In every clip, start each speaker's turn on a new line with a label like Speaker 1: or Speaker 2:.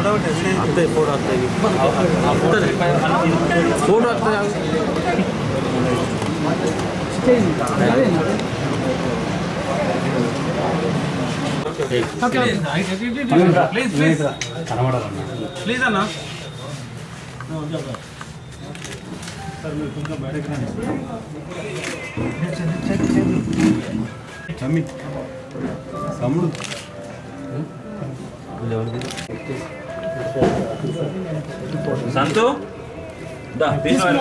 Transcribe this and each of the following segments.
Speaker 1: వస్తాయి ఫోటో వస్తాయి ఫోటో వస్తాయి
Speaker 2: ప్లీజ్ అన్న
Speaker 1: తమ్ముడు
Speaker 2: సంతు దా తీసుకుని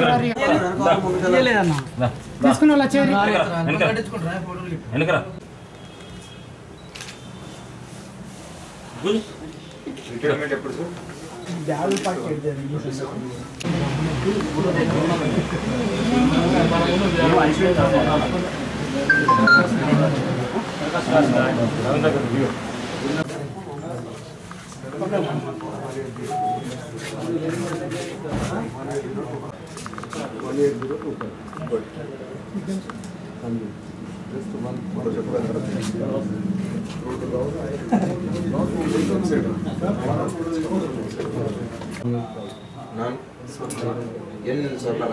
Speaker 2: దా
Speaker 3: తీసుకుని వాళ్ళ చేరి
Speaker 2: వెనకరా గుడ్
Speaker 4: ಎನ್ ಸ್ವಲ್ಪ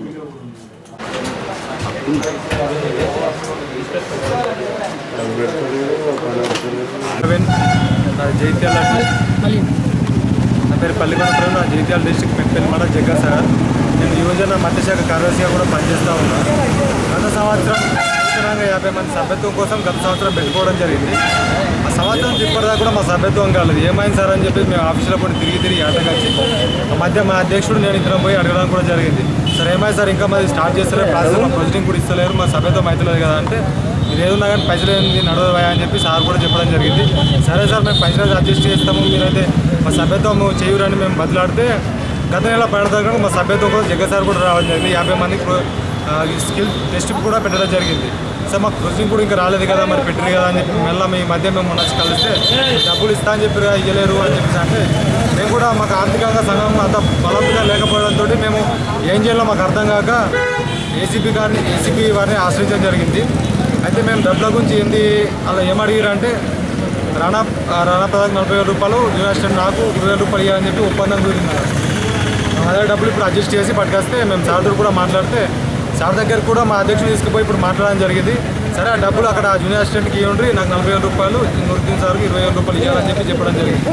Speaker 5: నా జైత్యాల నా పేరు పల్లికొండపురం నా జైత్యాల డిస్టిక్ పెంపెల్మడ జగ్గ సార్ నేను యువజన మత్స్యశాఖ కార్యదర్శిగా కూడా పనిచేస్తూ ఉన్నాను గత సంవత్సరం నూతనంగా యాభై మంది సభ్యత్వం కోసం గత సంవత్సరం పెట్టుకోవడం జరిగింది ఆ సంవత్సరం ఇప్పటిదాకా కూడా మా సభ్యత్వం కాలేదు ఏమైంది సార్ అని చెప్పి మేము ఆఫీసులో కూడా తిరిగి తిరిగి ఆటకొచ్చి ఆ మధ్య మా అధ్యక్షుడు నేను ఇద్దరం పోయి అడగడం కూడా జరిగింది సార్ ఏమైంది సార్ ఇంకా మాది స్టార్ట్ చేస్తలేరు ప్రాసెస్ మా ప్రొసీడింగ్ కూడా ఇస్తలేరు మా సభ్యత్వం అవుతలేదు కదా అంటే మీరు ఏదున్నా కానీ పైసలు ఏంది నడవదా అని చెప్పి సార్ కూడా చెప్పడం జరిగింది సరే సార్ మేము పైసలు అడ్జస్ట్ చేస్తాము మీరైతే మా సభ్యత్వం చేయురని మేము బదిలాడితే గత నెల పడతా మా సభ్యత్వం కూడా జగ్గ సార్ కూడా రావడం జరిగింది యాభై మందికి ప్రో- ఆ, ఈ స్కిల్ టెస్ట్ కూడా పెట్టడం జరిగింది సార్ మాకు ప్రొసీడింగ్ కూడా ఇంకా రాలేదు కదా మరి పెట్టరు కదా అని చెప్పి మళ్ళీ మీ మధ్య మేము మొన్న వచ్చి కలిస్తే డబ్బులు ఇస్తా అని చెప్పి ఇవ్వలేరు అని చెప్పేసి అంటే మేము కూడా మాకు ఆర్థికంగా సంఘం అంత బలంగా లేకపోవడంతో మేము ఏం చేయాలో మాకు అర్థం కాక ఏసీపీ గారిని ఏసీపీ వారిని ఆశ్రయించడం జరిగింది అయితే మేము డబ్బుల గురించి ఏంది అలా ఏమడిగారు అంటే రాణా ఆ రాణా పదకు నలభై వేల రూపాయలు యూనివర్సిటీ నాకు ఇరవై వేల రూపాయలు ఇవ్వాలని చెప్పి ఒప్పందం కుదిరినారు అదే డబ్బులు ఇప్పుడు అడ్జస్ట్ చేసి పట్టుకొస్తే మేము సార్ దగ్గర కూడా మాట్లాడితే సార్ దగ్గర కూడా మా అధ్యక్షుడు తీసుకుపోయి ఇప్పుడు మాట్లాడడం జరిగింది సరే ఆ డబ్బులు అక్కడ జూనియర్ అసిస్టెంట్కి ఇవ్వండి నాకు నలభై వేల రూపాయలు నూరుద్దీన్ సార్కి ఇరవై వేల రూపాయలు ఇవ్వాలని చెప్పి చెప్పడం జరిగింది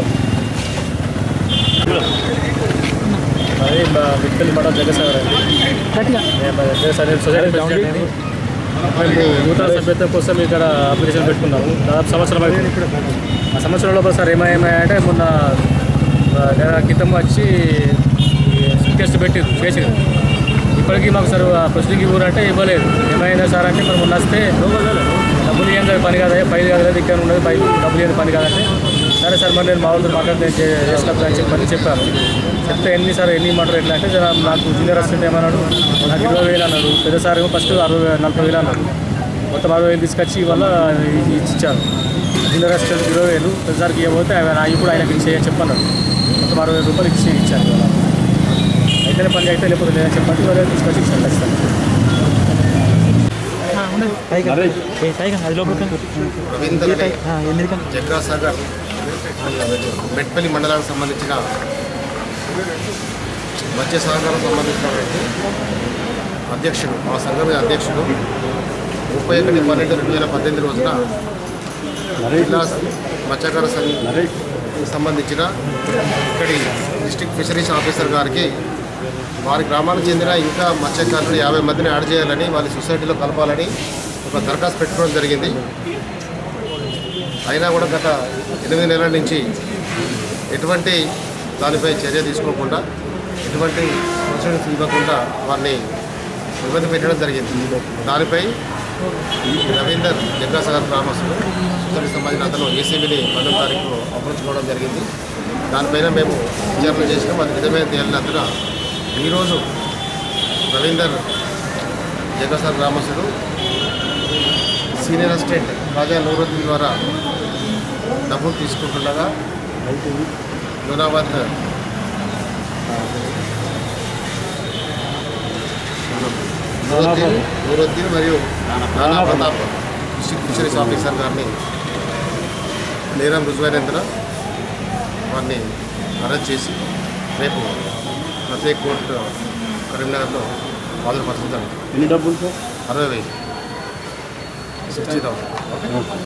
Speaker 6: అది మా విక్కలి మఠ జగసాగర్ అండి
Speaker 3: గట్టిగా
Speaker 6: నేను మా జగసాగర్ సొసైటీ ప్రెసిడెంట్ని. మేము నూతన సభ్యత్వం కోసం ఇక్కడ అప్లికేషన్ పెట్టుకున్నాము దాదాపు సంవత్సరం అయిపోయింది ఆ సంవత్సరం లోపల సార్ ఏమేమంటే మొన్న ఆ, నెల క్రితం వచ్చి టెస్ట్ పెట్టి చేసి ఇప్పటికీ మాకు సార్ ప్రొసీడింగ్ ఇవ్వరంటే ఇవ్వలేదు ఏమైందా సార్ అంటే మనం మొన్న వస్తే డబ్బులు ఏం కాదు పని కాదా పైలు కాదు కదా ఇక్కడ ఉన్నది పై డబ్బులు ఏం పని కాదంటే సరే సార్ మరి నేను మా వాళ్ళతో మాట్లాడితే చేసినప్పుడు అని చెప్పని చెప్పాను చెప్తే ఎన్ని సార్ ఎన్ని ఇమ్మంటారు ఎట్లా అంటే జర నాకు జూనియర్ అసిస్టెంట్ ఏమన్నాడు నాకు ఇరవై వేలు అన్నాడు పెద్ద సార్ ఏమో ఫస్ట్ అరవై నలభై వేలు అన్నాడు మొత్తం అరవై వేలు తీసుకొచ్చి వల్ల ఇచ్చారు జూనియర్ అసిస్టెంట్ ఇరవై వేలు పెద్ద సార్కి ఇవ్వబోతే ఆయన ఇప్పుడు ఆయనకి ఇచ్చేయని చెప్పన్నాడు మొత్తం అరవై వేల రూపాయలు ఇచ్చి ఇచ్చారు ఇవాళ అయితేనే పని అయితే లేకపోతే లేదని చెప్పండి ఇవాళ తీసుకొచ్చి ఇచ్చాను ఖచ్చితంగా
Speaker 1: అది లోపలికి
Speaker 4: రవీంద్ర
Speaker 1: ఎనిమిది కంటే
Speaker 4: జగ్గాసాగర్ మెట్పల్లి మండలానికి సంబంధించిన మత్స్య సహకారం సంబంధించినటువంటి అధ్యక్షుడు మా సంఘం అధ్యక్షుడు ముప్పై ఒకటి పన్నెండు రెండు వేల పద్దెనిమిది రోజున జిల్లా మత్స్యకార సంఘం సంబంధించిన ఇక్కడి డిస్ట్రిక్ట్ ఫిషరీస్ ఆఫీసర్ గారికి వారి గ్రామానికి చెందిన ఇంకా మత్స్యకారులు యాభై మందిని యాడ్ చేయాలని వాళ్ళ సొసైటీలో కలపాలని ఒక దరఖాస్తు పెట్టుకోవడం జరిగింది అయినా కూడా గత ఎనిమిది నెలల నుంచి ఎటువంటి దానిపై చర్య తీసుకోకుండా ఎటువంటి ప్రొసీడింగ్స్ ఇవ్వకుండా వారిని ఇబ్బంది పెట్టడం జరిగింది దానిపై రవీందర్ జగ్గాసాగర్ గ్రామస్తులు సుతరికి సంబంధించిన అతను ఏసీబీని పన్నెండు తారీఖు అప్రోచుకోవడం జరిగింది దానిపైన మేము విచారణ చేసినాం అది నిజమైన తేలినందున ఈరోజు రవీందర్ జగ్గాసాగర్ గ్రామస్తుడు సీనియర్ అసిస్టెంట్ రాజా నూరుద్దీన్ ద్వారా డబ్బులు తీసుకుంటుండగా నూరాబాద్ నూరుద్దీన్ నూరుద్దీన్ మరియు నానా ప్రతాప్ డిస్ట్రిక్ట్ ఫిషరీస్ ఆఫీసర్ గారిని నేరం రుజువైనందున వారిని అరెస్ట్ చేసి రేపు ప్రత్యేక కోర్టు కరీంనగర్లో హాజరుపరచడం జరుగుతుంది
Speaker 3: ఎన్ని డబ్బులు సార్
Speaker 4: అరవై వేలు సిక్స్టీ థౌసండ్